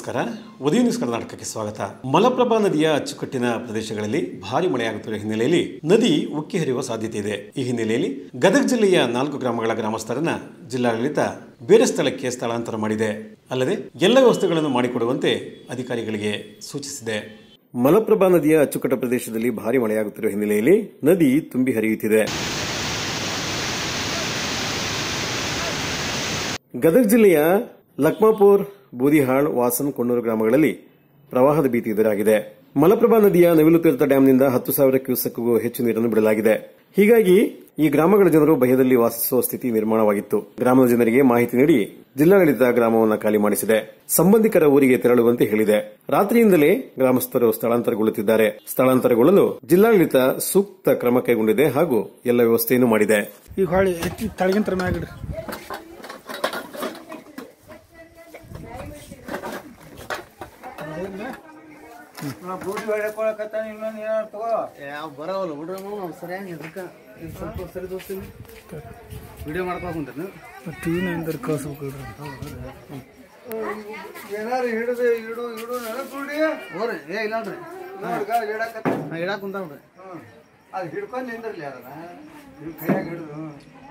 ನಮಸ್ಕಾರ ಉದಯ ನ್ಯೂಸ್ ಕರ್ನಾಟಕಕ್ಕೆ ಸ್ವಾಗತ ಮಲಪ್ರಭಾ ನದಿಯ ಅಚ್ಚುಕಟ್ಟಿನ ಪ್ರದೇಶಗಳಲ್ಲಿ ಭಾರಿ ಮಳೆಯಾಗುತ್ತಿರುವ ಹಿನ್ನೆಲೆಯಲ್ಲಿ ನದಿ ಉಕ್ಕಿ ಹರಿಯುವ ಸಾಧ್ಯತೆ ಇದೆ ಈ ಹಿನ್ನೆಲೆಯಲ್ಲಿ ಗದಗ ಜಿಲ್ಲೆಯ ನಾಲ್ಕು ಗ್ರಾಮಗಳ ಗ್ರಾಮಸ್ಥರನ್ನ ಜಿಲ್ಲಾಡಳಿತ ಬೇರೆ ಸ್ಥಳಕ್ಕೆ ಸ್ಥಳಾಂತರ ಮಾಡಿದೆ ಅಲ್ಲದೆ ಎಲ್ಲ ವ್ಯವಸ್ಥೆಗಳನ್ನು ಮಾಡಿಕೊಡುವಂತೆ ಅಧಿಕಾರಿಗಳಿಗೆ ಸೂಚಿಸಿದೆ ಮಲಪ್ರಭಾ ನದಿಯ ಅಚ್ಚುಕಟ್ಟ ಪ್ರದೇಶದಲ್ಲಿ ಭಾರಿ ಮಳೆಯಾಗುತ್ತಿರುವ ಹಿನ್ನೆಲೆಯಲ್ಲಿ ನದಿ ತುಂಬಿ ಹರಿಯುತ್ತಿದೆ ಗದಗ ಜಿಲ್ಲೆಯ ಲಕ್ಮಾಪುರ್ ಬೂದಿಹಾಳ್ ವಾಸನ್ ಕೊಣ್ಣೂರು ಗ್ರಾಮಗಳಲ್ಲಿ ಪ್ರವಾಹದ ಭೀತಿ ಎದುರಾಗಿದೆ ಮಲಪ್ರಭಾ ನದಿಯ ನವಿಲು ತೀರ್ಥ ಡ್ಯಾಂನಿಂದ ಹತ್ತು ಸಾವಿರ ಕ್ಯೂಸೆಕ್ಗೂ ಹೆಚ್ಚು ನೀರನ್ನು ಬಿಡಲಾಗಿದೆ ಹೀಗಾಗಿ ಈ ಗ್ರಾಮಗಳ ಜನರು ಭಯದಲ್ಲಿ ವಾಸಿಸುವ ಸ್ಥಿತಿ ನಿರ್ಮಾಣವಾಗಿತ್ತು ಗ್ರಾಮದ ಜನರಿಗೆ ಮಾಹಿತಿ ನೀಡಿ ಜಿಲ್ಲಾಡಳಿತ ಗ್ರಾಮವನ್ನು ಖಾಲಿ ಮಾಡಿಸಿದೆ ಸಂಬಂಧಿಕರ ಊರಿಗೆ ತೆರಳುವಂತೆ ಹೇಳಿದೆ ರಾತ್ರಿಯಿಂದಲೇ ಗ್ರಾಮಸ್ಥರು ಸ್ಥಳಾಂತರಗೊಳ್ಳುತ್ತಿದ್ದಾರೆ ಸ್ಥಳಾಂತರಗೊಳ್ಳಲು ಜಿಲ್ಲಾಡಳಿತ ಸೂಕ್ತ ಕ್ರಮ ಕೈಗೊಂಡಿದೆ ಹಾಗೂ ಎಲ್ಲ ವ್ಯವಸ್ಥೆಯನ್ನು ಮಾಡಿದೆ ಈಗ ಹೊಳ್ಳಿ ಎತ್ತಿ ತಳಗಿಂತರ ಮ್ಯಾಗಿಡ್ರಿ ಬೂಟಿ ಹೊಡ್ಕೊಳಕತ್ತಾನ ಇನ್ನೊಂದು ಏನಾರು ತಗೋ ಯಾವ ಬರವಲ್ಲ ಬಿಡ್ರಿ ನಾವು ಸರಿಯಾಗಿ ಇದಕ್ಕೆ ಇದು ಸ್ವಲ್ಪ ಸರಿ ತೋರಿಸ್ತೀನಿ ವಿಡಿಯೋ ಮಾಡ್ಕೊಳಕ್ ಕುಂತೀರಿ ಟಿವಿನ ಎಂದ್ರೆ ಕಳ್ಸ್ಬೇಕು ಏನಾರು ಹಿಡಿದು ಇಡು ಇಡು ನನಗ್ ಬಿಡಿ ಹೋರಿ ಏ ಇಲ್ಲಲ್ರಿ ನೋಡ್ಗ ಇಡಕತ್ತ ನಾ ಇಡಾಕ್ ಕುಂತಾವ್ರಿ ಅದು ಹಿಡ್ಕೊಂಡು ನಿಂದ್ರಲಿ ಅದನ್ನ ಹಿಡ್ ಕೈಯಾಗ ಹಿಡಿದು